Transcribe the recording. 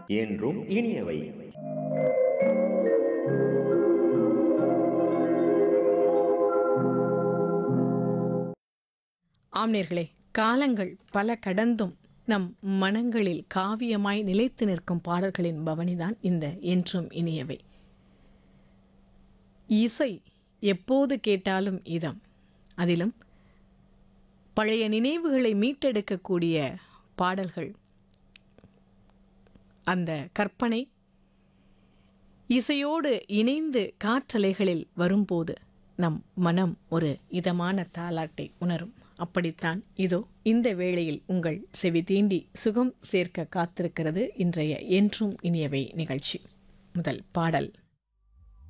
என்றும் இனியவை ஆம்நேர்களே காலங்கள் பல கடந்தும் நம் மனங்களில் காவியமாய் நிலைத்து நிற்கும் பாடல்களின் பவனிதான் இந்த என்றும் இனியவை இசை எப்போது கேட்டாலும் இதம் அதிலும் பழைய நினைவுகளை மீட்டெடுக்கக்கூடிய பாடல்கள் அந்த கற்பனை இசையோடு இணைந்து காற்றலைகளில் வரும்போது நம் மனம் ஒரு இதமான தாலாட்டை உணரும் அப்படித்தான் இதோ இந்த வேளையில் உங்கள் செவி தீண்டி சுகம் சேர்க்க காத்திருக்கிறது இன்றைய என்றும் இனியவை நிகழ்ச்சி முதல் பாடல்